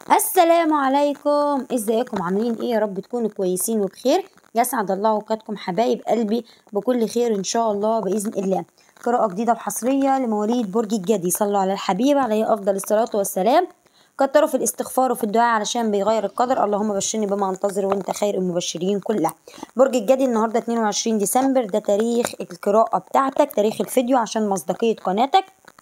السلام عليكم ازيكم عاملين ايه يا رب تكونوا كويسين وبخير يسعد الله اوقاتكم حبايب قلبي بكل خير ان شاء الله باذن الله قراءة جديدة وحصرية لمواليد برج الجدي صلوا على الحبيب عليه افضل الصلاة والسلام كتروا في الاستغفار وفي الدعاء علشان بيغير القدر اللهم بشرني بما انتظر وانت خير المبشرين كلها برج الجدي النهارده 22 ديسمبر ده تاريخ القراءة بتاعتك تاريخ الفيديو عشان مصداقية قناتك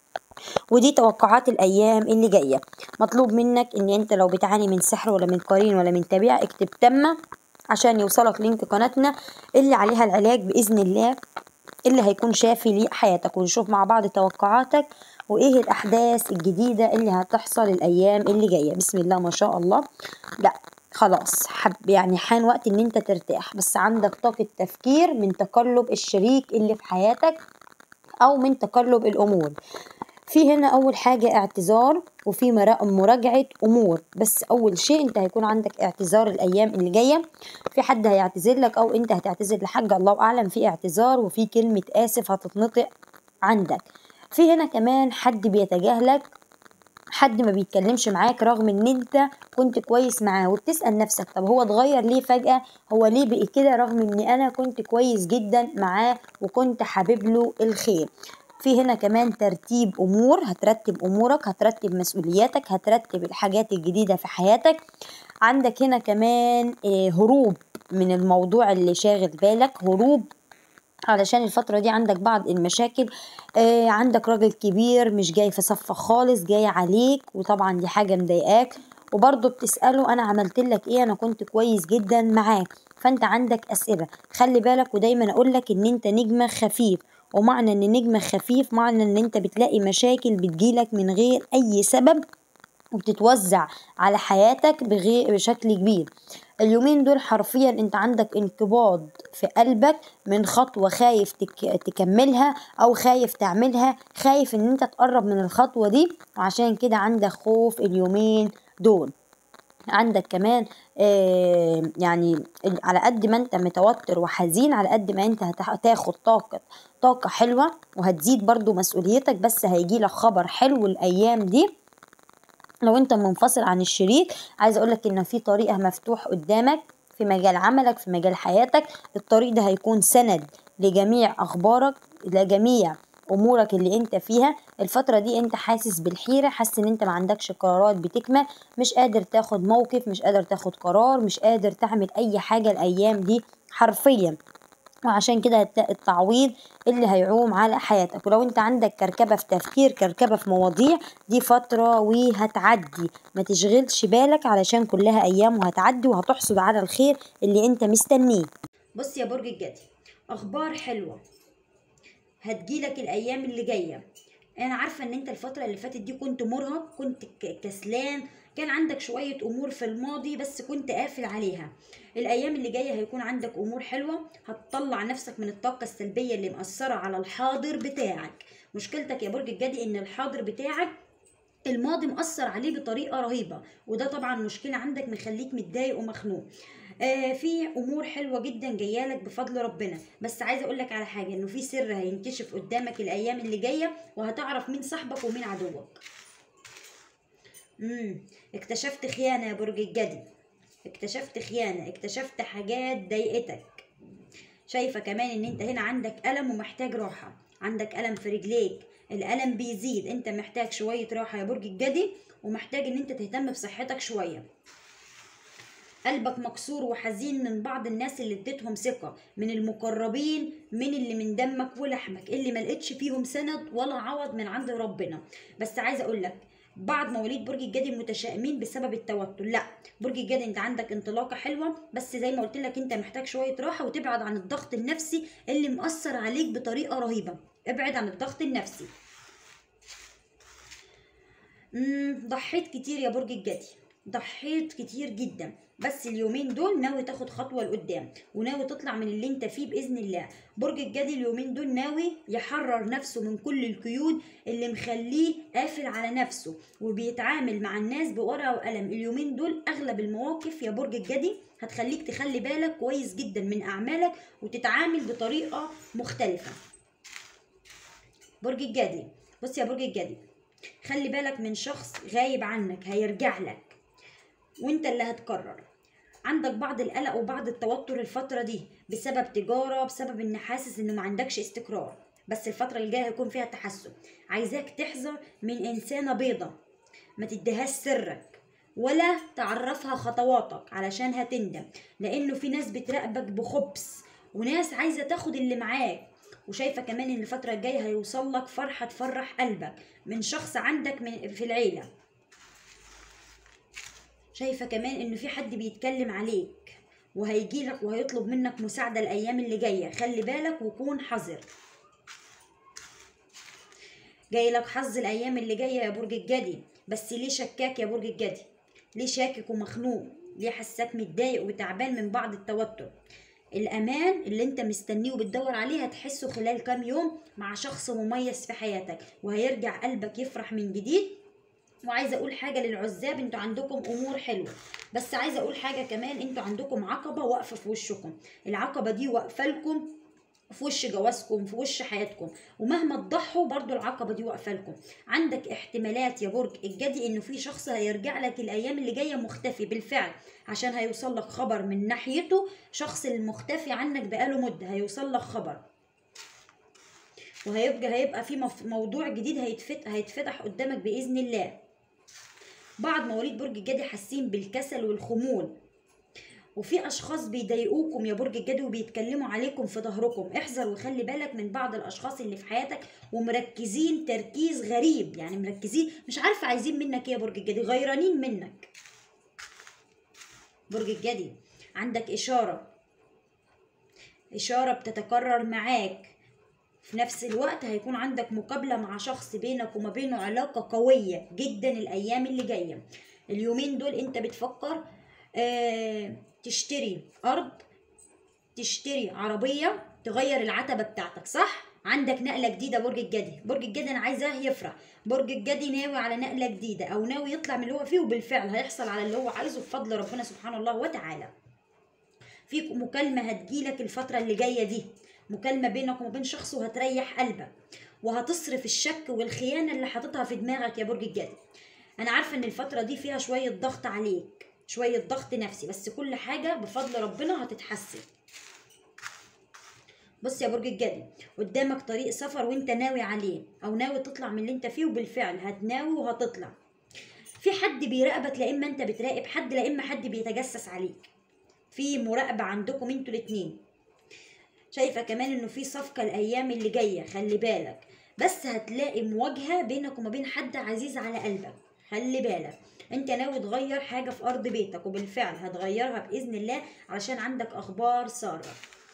ودي توقعات الايام اللي جايه مطلوب منك ان انت لو بتعاني من سحر ولا من قرين ولا من تبيع اكتب تم عشان يوصلك لينك قناتنا اللي عليها العلاج باذن الله اللي هيكون شافي لحياتك ونشوف مع بعض توقعاتك وايه الاحداث الجديده اللي هتحصل الايام اللي جايه بسم الله ما شاء الله لا خلاص حب يعني حان وقت ان انت ترتاح بس عندك طاقه تفكير من تقلب الشريك اللي في حياتك او من تقلب الامور في هنا اول حاجة اعتذار وفي مراجعة امور بس اول شيء انت هيكون عندك اعتذار الايام اللي جاية في حد هيعتذر لك او انت هتعتذر لحد الله اعلم في اعتذار وفي كلمة اسف هتتنطق عندك في هنا كمان حد بيتجاهلك حد ما بيتكلمش معاك رغم ان انت كنت كويس معاه وبتسأل نفسك طب هو اتغير ليه فجأة هو ليه بقي كده رغم اني انا كنت كويس جدا معاه وكنت حابب له الخير في هنا كمان ترتيب امور هترتب امورك هترتب مسؤولياتك هترتب الحاجات الجديدة في حياتك عندك هنا كمان هروب من الموضوع اللي شاغل بالك هروب علشان الفترة دي عندك بعض المشاكل آه عندك راجل كبير مش جاي في صفك خالص جاي عليك وطبعا دي حاجة مضايقاك وبرضه بتسأله أنا عملت لك إيه أنا كنت كويس جدا معاك فأنت عندك أسئلة خلي بالك ودايما أقولك إن أنت نجمة خفيف ومعنى ان نجمة خفيف معنى ان انت بتلاقي مشاكل بتجيلك من غير اي سبب وبتتوزع على حياتك بغير بشكل كبير اليومين دول حرفيا انت عندك انقباض في قلبك من خطوة خايف تك... تكملها او خايف تعملها خايف ان انت تقرب من الخطوة دي وعشان كده عندك خوف اليومين دول عندك كمان آه يعني على قد ما انت متوتر وحزين على قد ما انت هتاخد طاقة طاقة حلوة وهتزيد برضو مسؤوليتك بس هيجيلك خبر حلو الايام دي لو انت منفصل عن الشريك عايز اقولك ان في طريقة مفتوح قدامك في مجال عملك في مجال حياتك الطريق ده هيكون سند لجميع اخبارك لجميع امورك اللي انت فيها الفتره دي انت حاسس بالحيره حاسس ان انت ما عندكش قرارات بتكمل مش قادر تاخد موقف مش قادر تاخد قرار مش قادر تعمل اي حاجه الايام دي حرفيا وعشان كده هتلاقي التعويض اللي هيعوم على حياتك ولو انت عندك كركبة في تفكير كركبة في مواضيع دي فترة وهتعدي ما تشغلش بالك علشان كلها ايام وهتعدي وهتحصد على الخير اللي انت مستنيه بص يا برج الجدي اخبار حلوة هتجيلك الايام اللي جايه انا عارفه ان انت الفتره اللي فاتت دي كنت مرهق كنت كسلان كان عندك شويه امور في الماضي بس كنت قافل عليها الايام اللي جايه هيكون عندك امور حلوه هتطلع نفسك من الطاقه السلبيه اللي مأثره على الحاضر بتاعك مشكلتك يا برج الجدي ان الحاضر بتاعك الماضي مأثر عليه بطريقة رهيبة وده طبعا مشكلة عندك مخليك متضايق ومخنوق آه في امور حلوه جدا جايالك بفضل ربنا بس عايزه اقول لك على حاجه انه في سر هينكشف قدامك الايام اللي جايه وهتعرف مين صاحبك ومين عدوك امم اكتشفت خيانه يا برج الجدي اكتشفت خيانه اكتشفت حاجات ضايقتك شايفه كمان ان انت هنا عندك الم ومحتاج راحه عندك الم في رجليك الالم بيزيد انت محتاج شويه راحه يا برج الجدي ومحتاج ان انت تهتم بصحتك شويه قلبك مكسور وحزين من بعض الناس اللي اديتهم ثقة من المقربين من اللي من دمك ولحمك اللي ما لقيتش فيهم سند ولا عوض من عند ربنا بس عايزة اقول لك بعض مواليد برج الجدي متشائمين بسبب التوتر لا برج الجدي انت عندك انطلاقه حلوه بس زي ما قلت لك انت محتاج شويه راحه وتبعد عن الضغط النفسي اللي مأثر عليك بطريقه رهيبه ابعد عن الضغط النفسي امم ضحيت كتير يا برج الجدي ضحيت كتير جدا بس اليومين دول ناوي تاخد خطوه لقدام وناوي تطلع من اللي انت فيه باذن الله برج الجدي اليومين دول ناوي يحرر نفسه من كل القيود اللي مخليه قافل على نفسه وبيتعامل مع الناس بورقه وقلم اليومين دول اغلب المواقف يا برج الجدي هتخليك تخلي بالك كويس جدا من اعمالك وتتعامل بطريقه مختلفه برج الجدي بص يا برج الجدي خلي بالك من شخص غايب عنك هيرجع لك وانت اللي هتقرر عندك بعض القلق وبعض التوتر الفترة دي بسبب تجارة بسبب ان حاسس انه ما عندكش استقرار بس الفترة اللي جاية هيكون فيها تحسن عايزاك تحذر من انسانة بيضة ما تديهاش سرك ولا تعرفها خطواتك علشان هتندم لانه في ناس بتراقبك بخبث وناس عايزة تاخد اللي معاك وشايفة كمان ان الفترة الجاية هيوصل لك فرحة تفرح قلبك من شخص عندك من في العيلة شايفة كمان ان في حد بيتكلم عليك وهيجي لك وهيطلب منك مساعدة الايام اللي جاية خلي بالك وكون حذر جاي لك حظ الايام اللي جاية يا برج الجدي بس ليه شكاك يا برج الجدي ليه شاكك ومخنوق ليه حساك متضايق وتعبان من بعض التوتر الامان اللي انت مستنيه وبتدور عليه هتحسه خلال كام يوم مع شخص مميز في حياتك وهيرجع قلبك يفرح من جديد وعايزه اقول حاجه للعزاب انتوا عندكم امور حلوه بس عايزه اقول حاجه كمان انتوا عندكم عقبه واقفه في وشكم العقبه دي واقفه لكم في وش جوازكم في وش حياتكم ومهما تضحوا برضو العقبة دي واقفة لكم عندك احتمالات يا برج الجدي انه في شخص هيرجع لك الايام اللي جاية مختفي بالفعل عشان هيوصل لك خبر من ناحيته شخص المختفي عنك بقاله مدة هيوصل لك خبر وهيبقى هيبقى في مف- موضوع جديد هيتفتح هيتفتح قدامك بإذن الله بعض مواليد برج الجدي حاسين بالكسل والخمول وفي اشخاص بيضايقوكم يا برج الجدي وبيتكلموا عليكم في ظهركم احذر وخلي بالك من بعض الاشخاص اللي في حياتك ومركزين تركيز غريب يعني مركزين مش عارفه عايزين منك ايه يا برج الجدي غيرانين منك برج الجدي عندك اشاره اشاره بتتكرر معاك في نفس الوقت هيكون عندك مقابلة مع شخص بينك وما بينه علاقة قوية جدا الأيام اللي جاية اليومين دول أنت بتفكر آه تشتري أرض تشتري عربية تغير العتبة بتاعتك صح؟ عندك نقلة جديدة برج الجدي برج الجدي أنا عايزاه يفرح برج الجدي ناوي على نقلة جديدة أو ناوي يطلع من اللي هو فيه وبالفعل هيحصل على اللي هو عايزه بفضل ربنا سبحانه الله وتعالى في مكالمة هتجيلك الفترة اللي جاية دي مكالمة بينك وما بين شخص وهتريح قلبك وهتصرف الشك والخيانة اللي حاططها في دماغك يا برج الجدي أنا عارفة إن الفترة دي فيها شوية ضغط عليك شوية ضغط نفسي بس كل حاجة بفضل ربنا هتتحسن بص يا برج الجدي قدامك طريق سفر وانت ناوي عليه او ناوي تطلع من اللي انت فيه وبالفعل هتناوي وهتطلع في حد بيراقبك لا اما انت بتراقب حد لا اما حد بيتجسس عليك في مراقبة عندكم انتوا الاتنين شايفة كمان انه في صفقة الايام اللي جاية خلي بالك بس هتلاقي مواجهة بينك وما بين حد عزيز على قلبك خلي بالك انت ناوي تغير حاجة في ارض بيتك وبالفعل هتغيرها باذن الله علشان عندك اخبار سارة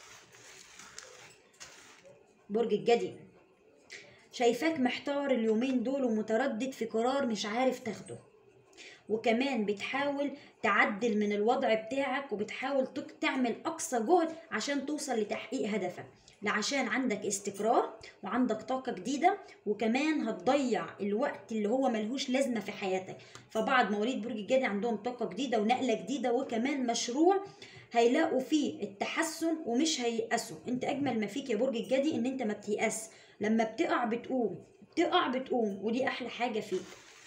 برج الجدي شايفاك محتار اليومين دول ومتردد في قرار مش عارف تاخده وكمان بتحاول تعدل من الوضع بتاعك وبتحاول تك- تعمل أقصى جهد عشان توصل لتحقيق هدفك لا عشان عندك استقرار وعندك طاقة جديدة وكمان هتضيع الوقت اللي هو ملهوش لازمة في حياتك فبعض مواليد برج الجدي عندهم طاقة جديدة ونقلة جديدة وكمان مشروع هيلاقوا فيه التحسن ومش هييأسوا انت اجمل ما فيك يا برج الجدي ان انت ما بتيأس لما بتقع بتقوم بتقع بتقوم ودي احلى حاجة فيك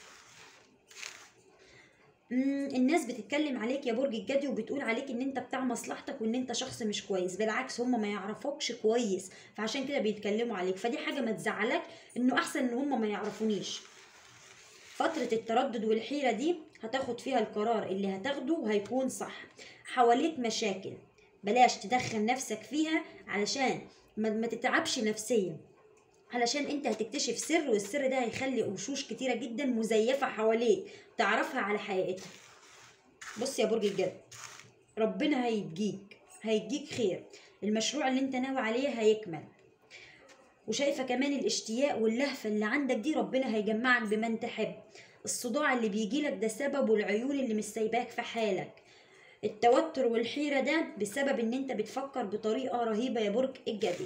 مم، الناس بتتكلم عليك يا برج الجدي وبتقول عليك ان انت بتاع مصلحتك وان انت شخص مش كويس بالعكس هم ما يعرفوكش كويس فعشان كده بيتكلموا عليك فدي حاجة ما تزعلك انه احسن ان هم ما يعرفونيش فترة التردد والحيرة دي هتاخد فيها القرار اللي هتاخده وهيكون صح حواليك مشاكل بلاش تدخل نفسك فيها علشان ما, ما تتعبش نفسيا علشان انت هتكتشف سر والسر ده هيخلي وشوش كتيرة جدا مزيفة حواليك تعرفها على حقيقتها بص يا برج الجد ربنا هيديك هيديك خير المشروع اللي انت ناوي عليه هيكمل وشايفة كمان الاشتياق واللهفة اللي عندك دي ربنا هيجمعك بمن تحب الصداع اللي بيجيلك ده سببه العيون اللي مش سايباك في حالك التوتر والحيرة ده بسبب ان انت بتفكر بطريقة رهيبة يا برج الجدي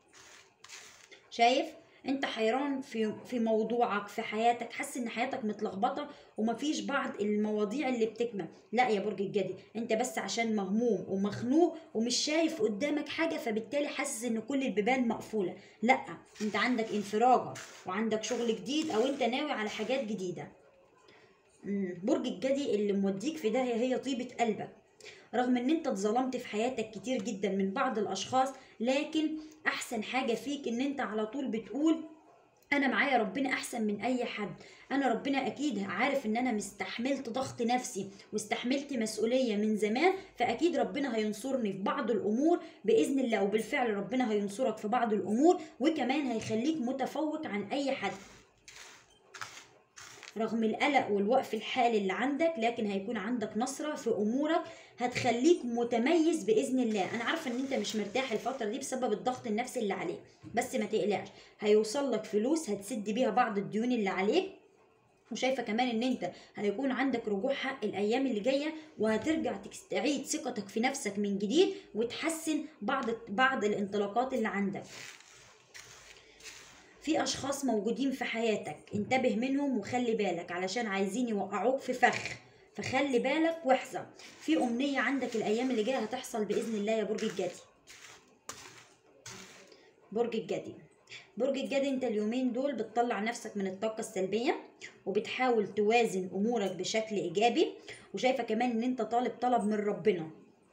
شايف انت حيران في في موضوعك في حياتك حاسس ان حياتك متلخبطه ومفيش بعض المواضيع اللي بتكمل لا يا برج الجدي انت بس عشان مهموم ومخنوق ومش شايف قدامك حاجه فبالتالي حاسس ان كل البيبان مقفوله لا انت عندك انفراجه وعندك شغل جديد او انت ناوي على حاجات جديده مم، برج الجدي اللي موديك في داهيه هي طيبه قلبك رغم ان انت اتظلمت في حياتك كتير جدا من بعض الاشخاص لكن احسن حاجه فيك ان انت على طول بتقول انا معايا ربنا احسن من اي حد انا ربنا اكيد عارف ان انا مستحملت ضغط نفسي واستحملت مسؤوليه من زمان فاكيد ربنا هينصرني في بعض الامور باذن الله وبالفعل ربنا هينصرك في بعض الامور وكمان هيخليك متفوق عن اي حد رغم القلق والوقف الحالي اللي عندك لكن هيكون عندك نصرة في أمورك هتخليك متميز بإذن الله أنا عارفة إن أنت مش مرتاح الفترة دي بسبب الضغط النفسي اللي عليك بس ما تقلقش هيوصل لك فلوس هتسد بيها بعض الديون اللي عليك وشايفه كمان ان انت هيكون عندك رجوع حق الايام اللي جايه وهترجع تستعيد ثقتك في نفسك من جديد وتحسن بعض بعض الانطلاقات اللي عندك في اشخاص موجودين في حياتك انتبه منهم وخلي بالك علشان عايزين يوقعوك في فخ فخلي بالك واحذر في امنيه عندك الايام اللي جايه هتحصل باذن الله يا برج الجدي برج الجدي برج الجدي انت اليومين دول بتطلع نفسك من الطاقه السلبيه وبتحاول توازن امورك بشكل ايجابي وشايفه كمان ان انت طالب طلب من ربنا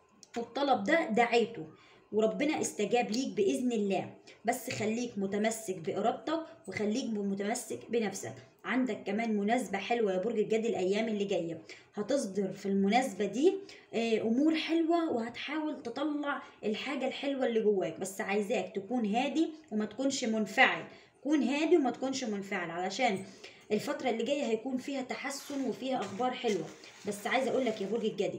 والطلب ده دعيته وربنا استجاب ليك باذن الله بس خليك متمسك بارادتك وخليك متمسك بنفسك عندك كمان مناسبة حلوة يا برج الجدي الأيام اللي جاية هتصدر في المناسبة دي آه، أمور حلوة وهتحاول تطلع الحاجة الحلوة اللي جواك بس عايزاك تكون هادي وما تكونش منفعل كون هادي وما تكونش منفعل علشان الفترة اللي جاية هيكون فيها تحسن وفيها أخبار حلوة بس عايزة أقولك يا برج الجدي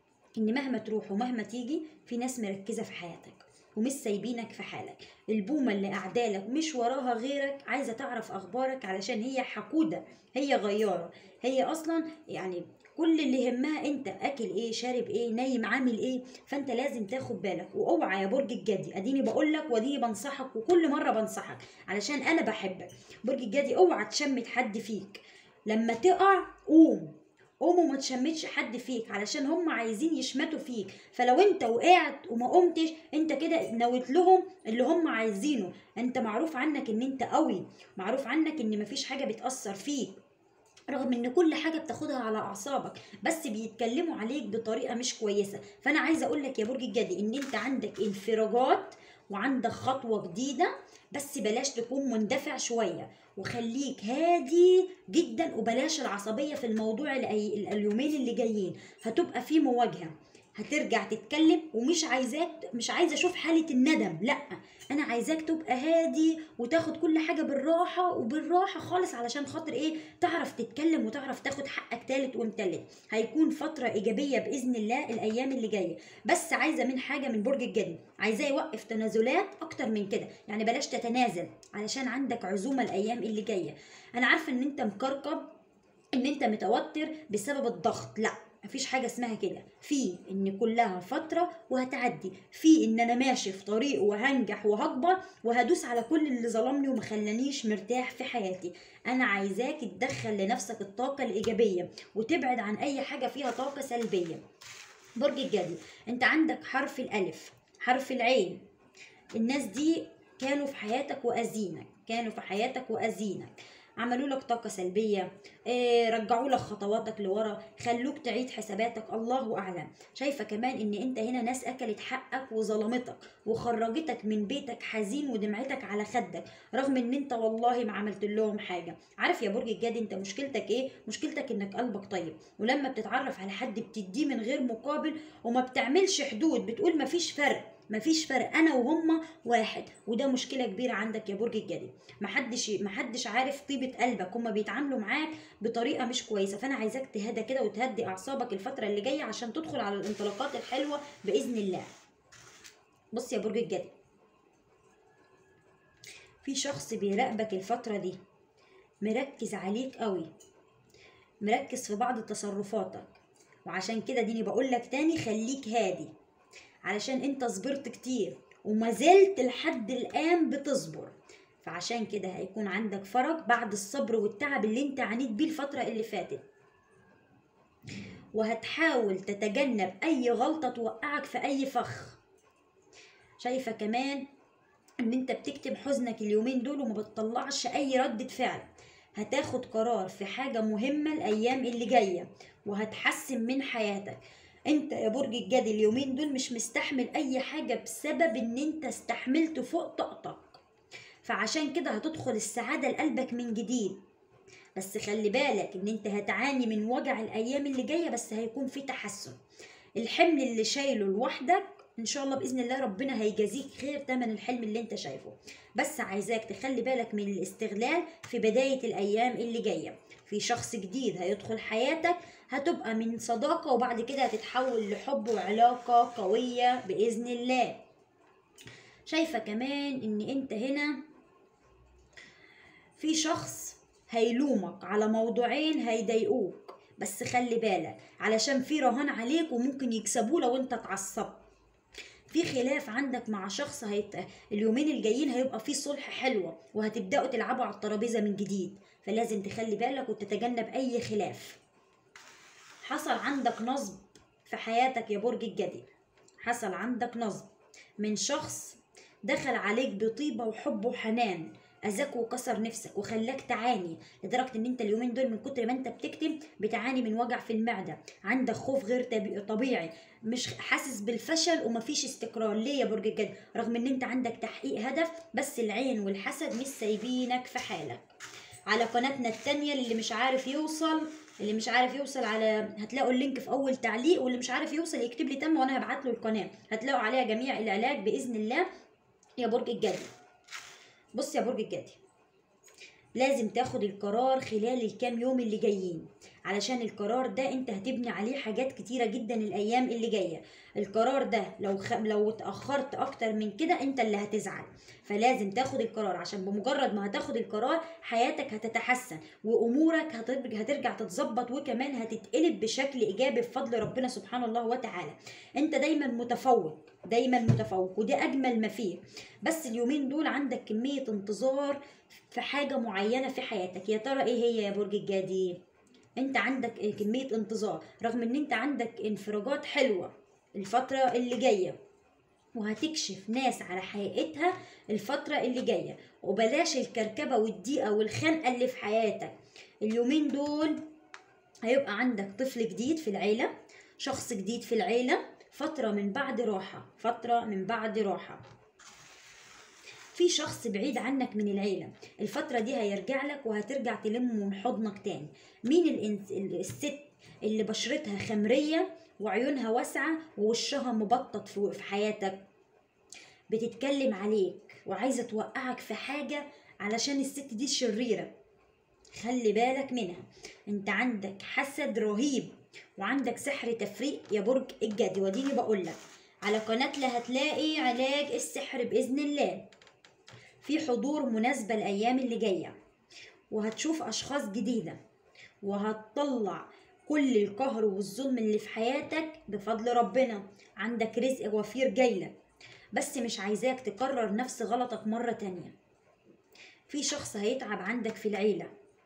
ان مهما تروح ومهما تيجي في ناس مركزه في حياتك ومش سايبينك في حالك البومه اللي قاعدالك مش وراها غيرك عايزه تعرف اخبارك علشان هي حقوده هي غياره هي اصلا يعني كل اللي يهمها انت اكل ايه شارب ايه نايم عامل ايه فانت لازم تاخد بالك واوعى يا برج الجدي اديني بقول لك واديني بنصحك وكل مره بنصحك علشان انا بحبك برج الجدي اوعى تشمت حد فيك لما تقع قوم قوم وما تشمتش حد فيك علشان هم عايزين يشمتوا فيك فلو انت وقعت وما قمتش انت كده نويت لهم اللي هم عايزينه انت معروف عنك ان انت قوي معروف عنك ان مفيش حاجه بتاثر فيك رغم ان كل حاجه بتاخدها على اعصابك بس بيتكلموا عليك بطريقه مش كويسه فانا عايزه اقول لك يا برج الجدي ان انت عندك انفراجات وعندك خطوه جديده بس بلاش تكون مندفع شويه وخليك هادي جدا وبلاش العصبيه في الموضوع الأي- اليومين اللي جايين هتبقى في مواجهه هترجع تتكلم ومش عايزاك مش عايزه اشوف حاله الندم لا انا عايزاك تبقى هادي وتاخد كل حاجه بالراحه وبالراحه خالص علشان خاطر ايه تعرف تتكلم وتعرف تاخد حقك تالت ومتلت هيكون فتره ايجابيه باذن الله الايام اللي جايه بس عايزه من حاجه من برج الجدي عايزاه يوقف تنازلات اكتر من كده يعني بلاش تتنازل علشان عندك عزومه الايام اللي جايه انا عارفه ان انت مكركب ان انت متوتر بسبب الضغط لا مفيش حاجة اسمها كده في ان كلها فترة وهتعدي في ان انا ماشي في طريق وهنجح وهكبر وهدوس على كل اللي ظلمني ومخلانيش مرتاح في حياتي انا عايزاك تدخل لنفسك الطاقة الايجابية وتبعد عن اي حاجة فيها طاقة سلبية برج الجدي انت عندك حرف الالف حرف العين الناس دي كانوا في حياتك وأذينك كانوا في حياتك وأذينك عملوا لك طاقة سلبية إيه رجعوا لك خطواتك لورا خلوك تعيد حساباتك الله أعلم شايفة كمان إن أنت هنا ناس أكلت حقك وظلمتك وخرجتك من بيتك حزين ودمعتك على خدك رغم إن أنت والله ما عملت لهم حاجة عارف يا برج الجدي أنت مشكلتك إيه مشكلتك إنك قلبك طيب ولما بتتعرف على حد بتديه من غير مقابل وما بتعملش حدود بتقول مفيش فرق مفيش فرق انا وهم واحد وده مشكله كبيره عندك يا برج الجدي محدش محدش عارف طيبه قلبك هما بيتعاملوا معاك بطريقه مش كويسه فانا عايزاك تهدى كده وتهدي اعصابك الفتره اللي جايه عشان تدخل على الانطلاقات الحلوه باذن الله بص يا برج الجدي في شخص بيراقبك الفتره دي مركز عليك قوي مركز في بعض تصرفاتك وعشان كده ديني بقول لك تاني خليك هادي علشان انت صبرت كتير وما زلت لحد الآن بتصبر فعشان كده هيكون عندك فرج بعد الصبر والتعب اللي انت عانيت بيه الفترة اللي فاتت وهتحاول تتجنب أي غلطة توقعك في أي فخ شايفة كمان ان انت بتكتم حزنك اليومين دول وما بتطلعش اي ردة فعل هتاخد قرار في حاجة مهمة الأيام اللي جاية وهتحسن من حياتك انت يا برج الجدي اليومين دول مش مستحمل اي حاجة بسبب ان انت استحملت فوق طاقتك فعشان كده هتدخل السعادة لقلبك من جديد بس خلي بالك ان انت هتعاني من وجع الايام اللي جاية بس هيكون في تحسن الحمل اللي شايله لوحدك ان شاء الله باذن الله ربنا هيجازيك خير تمن الحلم اللي انت شايفه بس عايزاك تخلي بالك من الاستغلال في بداية الايام اللي جاية في شخص جديد هيدخل حياتك هتبقى من صداقة وبعد كده هتتحول لحب وعلاقة قوية بإذن الله شايفة كمان ان انت هنا في شخص هيلومك على موضوعين هيضايقوك بس خلي بالك علشان في رهان عليك وممكن يكسبوه لو انت اتعصبت في خلاف عندك مع شخص هيت... اليومين الجايين هيبقى في صلح حلوة وهتبدأوا تلعبوا على الترابيزة من جديد فلازم تخلي بالك وتتجنب أي خلاف حصل عندك نصب في حياتك يا برج الجدي حصل عندك نصب من شخص دخل عليك بطيبة وحب وحنان أذاك وكسر نفسك وخلاك تعاني لدرجة إن أنت اليومين دول من كتر ما أنت بتكتم بتعاني من وجع في المعدة عندك خوف غير طبي- طبيعي مش حاسس بالفشل ومفيش استقرار ليه يا برج الجدي رغم إن أنت عندك تحقيق هدف بس العين والحسد مش سايبينك في حالك على قناتنا التانية اللي مش عارف يوصل اللي مش عارف يوصل على هتلاقوا اللينك في اول تعليق واللي مش عارف يوصل يكتب لي تم وانا هبعت له القناه هتلاقوا عليها جميع العلاج باذن الله يا برج الجدي بص يا برج الجدي لازم تاخد القرار خلال الكام يوم اللي جايين علشان القرار ده انت هتبني عليه حاجات كتيرة جدا الايام اللي جاية القرار ده لو خ... لو اتأخرت اكتر من كده انت اللي هتزعل فلازم تاخد القرار عشان بمجرد ما هتاخد القرار حياتك هتتحسن وامورك هترجع, هترجع تتظبط وكمان هتتقلب بشكل ايجابي بفضل ربنا سبحانه الله وتعالى انت دايما متفوق دايما متفوق وده اجمل ما فيه بس اليومين دول عندك كمية انتظار في حاجة معينة في حياتك يا ترى ايه هي يا برج الجدي انت عندك إيه كمية انتظار رغم ان انت عندك انفراجات حلوة الفترة اللي جاية وهتكشف ناس على حقيقتها الفترة اللي جاية وبلاش الكركبة والضيقة والخنقة اللي في حياتك اليومين دول هيبقى عندك طفل جديد في العيلة شخص جديد في العيلة فترة من بعد راحة فترة من بعد راحة في شخص بعيد عنك من العيلة الفترة دي هيرجع لك وهترجع تلمه من حضنك تاني مين الإنس... الست اللي بشرتها خمرية وعيونها واسعة ووشها مبطط في في حياتك بتتكلم عليك وعايزة توقعك في حاجة علشان الست دي شريرة خلي بالك منها انت عندك حسد رهيب وعندك سحر تفريق يا برج الجدي وديني بقولك على قناتنا هتلاقي علاج السحر بإذن الله في حضور مناسبة الأيام اللي جاية وهتشوف أشخاص جديدة وهتطلع كل القهر والظلم اللي في حياتك بفضل ربنا عندك رزق وفير جايلك بس مش عايزاك تكرر نفس غلطك مرة تانية في شخص هيتعب عندك في العيلة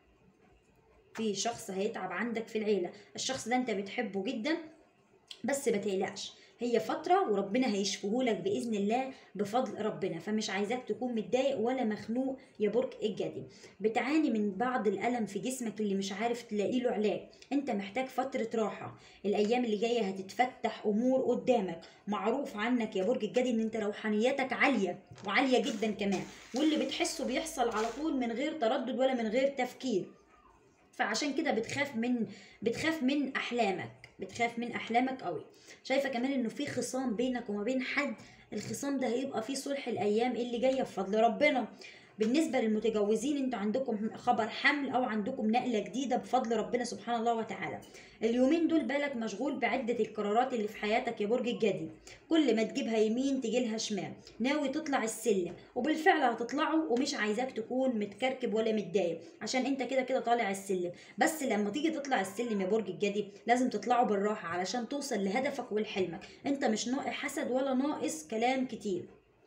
في شخص هيتعب عندك في العيلة الشخص ده انت بتحبه جدا بس ما تقلقش هي فترة وربنا هيشفهولك بإذن الله بفضل ربنا فمش عايزاك تكون متضايق ولا مخنوق يا برج الجدي بتعاني من بعض الألم في جسمك اللي مش عارف تلاقي له علاج انت محتاج فترة راحة الأيام اللي جاية هتتفتح أمور قدامك معروف عنك يا برج الجدي ان انت روحانيتك عالية وعالية جدا كمان واللي بتحسه بيحصل على طول من غير تردد ولا من غير تفكير فعشان كده بتخاف من بتخاف من احلامك بتخاف من احلامك قوي شايفه كمان انه في خصام بينك وما بين حد الخصام ده هيبقى فيه صلح الايام اللي جايه بفضل ربنا بالنسبه للمتجوزين انتوا عندكم خبر حمل او عندكم نقله جديده بفضل ربنا سبحانه الله وتعالى اليومين دول بالك مشغول بعده القرارات اللي في حياتك يا برج الجدي كل ما تجيبها يمين تجيلها شمال ناوي تطلع السلم وبالفعل هتطلعه ومش عايزاك تكون متكركب ولا متضايق عشان انت كده كده طالع السلم بس لما تيجي تطلع السلم يا برج الجدي لازم تطلعه بالراحه علشان توصل لهدفك ولحلمك انت مش ناقص حسد ولا ناقص كلام كتير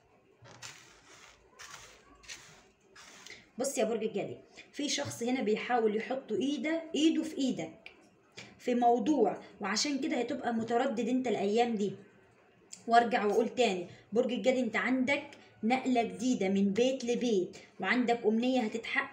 بص يا برج الجدي في شخص هنا بيحاول يحط ايده ايده في ايدك في موضوع وعشان كده هتبقى متردد انت الايام دي وارجع واقول تاني برج الجدي انت عندك نقلة جديدة من بيت لبيت وعندك أمنية هتتحقق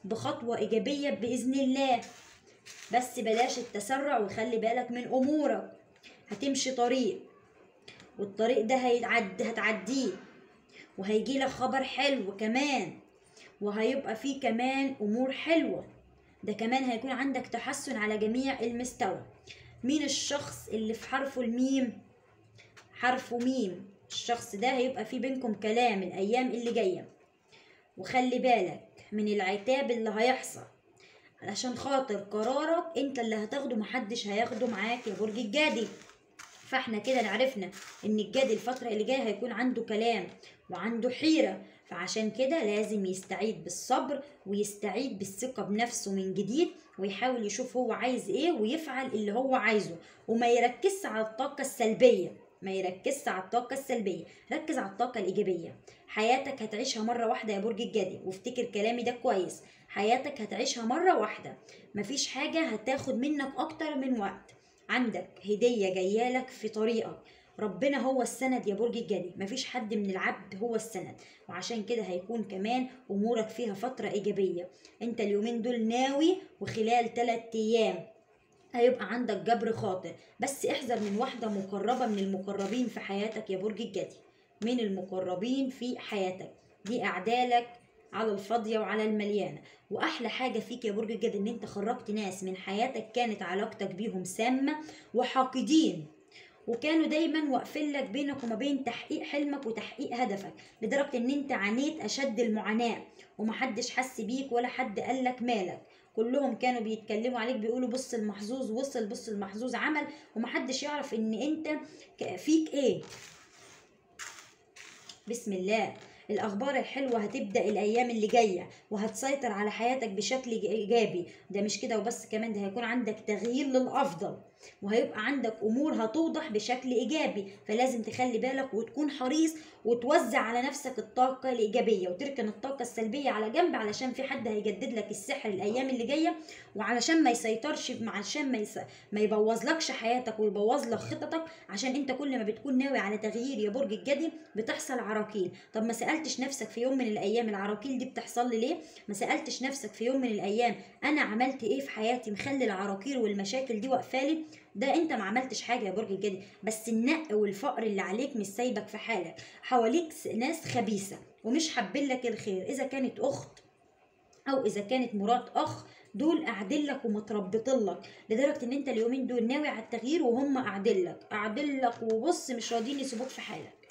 بخطوة إيجابية بإذن الله بس بلاش التسرع وخلي بالك من أمورك هتمشي طريق والطريق ده هيتعد هتعديه وهيجي لك خبر حلو كمان وهيبقى فيه كمان امور حلوه ده كمان هيكون عندك تحسن على جميع المستوى مين الشخص اللي في حرفه الميم حرفه ميم الشخص ده هيبقى فيه بينكم كلام الايام اللي جايه وخلي بالك من العتاب اللي هيحصل علشان خاطر قرارك انت اللي هتاخده محدش هياخده معاك يا برج الجدي فاحنا كده عرفنا ان الجدي الفترة اللي جاية هيكون عنده كلام وعنده حيرة فعشان كده لازم يستعيد بالصبر ويستعيد بالثقة بنفسه من جديد ويحاول يشوف هو عايز ايه ويفعل اللي هو عايزه وما يركزش على الطاقة السلبية ما يركزش على الطاقة السلبية ركز على الطاقة الإيجابية حياتك هتعيشها مرة واحدة يا برج الجدي وافتكر كلامي ده كويس حياتك هتعيشها مرة واحدة مفيش حاجة هتاخد منك أكتر من وقت عندك هدية جايالك في طريقك ربنا هو السند يا برج الجدي مفيش حد من العبد هو السند وعشان كده هيكون كمان امورك فيها فترة ايجابية انت اليومين دول ناوي وخلال 3 ايام هيبقى عندك جبر خاطر بس احذر من واحدة مقربة من المقربين في حياتك يا برج الجدي من المقربين في حياتك دي اعدالك على الفاضية وعلى المليانة وأحلى حاجة فيك يا برج الجدي إن أنت خرجت ناس من حياتك كانت علاقتك بيهم سامة وحاقدين وكانوا دايما واقفين لك بينك وما بين تحقيق حلمك وتحقيق هدفك لدرجة ان انت عانيت اشد المعاناة ومحدش حس بيك ولا حد قالك مالك كلهم كانوا بيتكلموا عليك بيقولوا بص المحظوظ وصل بص المحظوظ عمل ومحدش يعرف ان انت فيك ايه بسم الله الاخبار الحلوه هتبدا الايام اللي جايه وهتسيطر على حياتك بشكل ايجابي ده مش كده وبس كمان ده هيكون عندك تغيير للافضل وهيبقى عندك امور هتوضح بشكل ايجابي فلازم تخلي بالك وتكون حريص وتوزع على نفسك الطاقه الايجابيه وتركن الطاقه السلبيه على جنب علشان في حد هيجدد لك السحر الايام اللي جايه وعلشان ما يسيطرش علشان ما يس... ما يبوظلكش حياتك ويبوظ لك خططك عشان انت كل ما بتكون ناوي على تغيير يا برج الجدي بتحصل عراقيل طب ما سالتش نفسك في يوم من الايام العراقيل دي بتحصل لي ليه ما سالتش نفسك في يوم من الايام انا عملت ايه في حياتي مخلي العراقيل والمشاكل دي واقفالي ده انت ما عملتش حاجه يا برج الجدي بس النق والفقر اللي عليك مش سايبك في حالك حواليك ناس خبيثه ومش حابين لك الخير اذا كانت اخت او اذا كانت مرات اخ دول قاعدين لك ومتربطين لك لدرجه ان انت اليومين دول ناوي على التغيير وهم قاعدين لك قاعدين لك وبص مش راضيين يسيبوك في حالك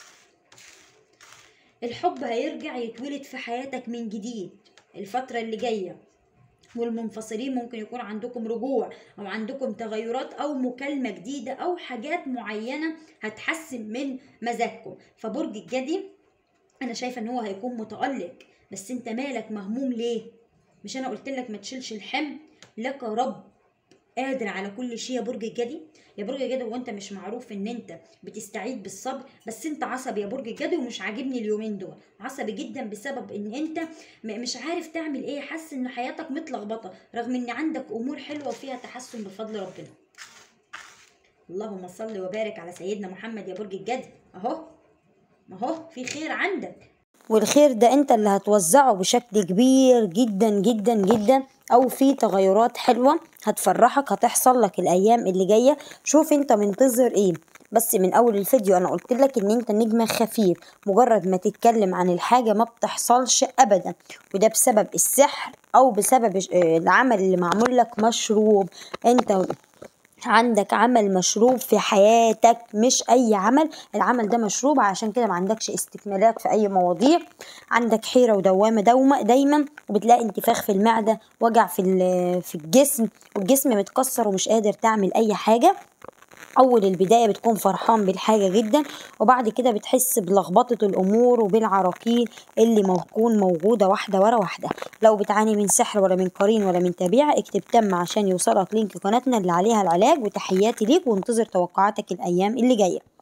الحب هيرجع يتولد في حياتك من جديد الفتره اللي جايه والمنفصلين ممكن يكون عندكم رجوع او عندكم تغيرات او مكالمه جديده او حاجات معينه هتحسن من مزاجكم فبرج الجدي انا شايفه ان هو هيكون متالق بس انت مالك مهموم ليه مش انا قلت لك ما تشيلش الحمل لك رب قادر على كل شيء يا برج الجدي يا برج الجدي وانت مش معروف ان انت بتستعيد بالصبر بس انت عصبي يا برج الجدي ومش عاجبني اليومين دول عصبي جدا بسبب ان انت مش عارف تعمل ايه حاسس ان حياتك متلخبطه رغم ان عندك امور حلوه وفيها تحسن بفضل ربنا اللهم صل وبارك على سيدنا محمد يا برج الجدي اهو اهو في خير عندك والخير ده انت اللي هتوزعه بشكل كبير جدا جدا جدا او في تغيرات حلوة هتفرحك هتحصل لك الايام اللي جاية شوف انت منتظر ايه بس من اول الفيديو انا قلت لك ان انت نجم خفيف مجرد ما تتكلم عن الحاجة ما بتحصلش ابدا وده بسبب السحر او بسبب العمل اللي معمول لك مشروب انت عندك عمل مشروب في حياتك مش اي عمل العمل ده مشروب عشان كده ما عندكش استكمالات في اي مواضيع عندك حيرة ودوامة دومة دايما وبتلاقي انتفاخ في المعدة وجع في في الجسم والجسم متكسر ومش قادر تعمل اي حاجة اول البدايه بتكون فرحان بالحاجه جدا وبعد كده بتحس بلخبطه الامور وبالعراقيل اللي بتكون موجوده واحده ورا واحده لو بتعاني من سحر ولا من قرين ولا من تبيعه اكتب تم عشان يوصلك لينك قناتنا اللي عليها العلاج وتحياتي ليك وانتظر توقعاتك الايام اللي جايه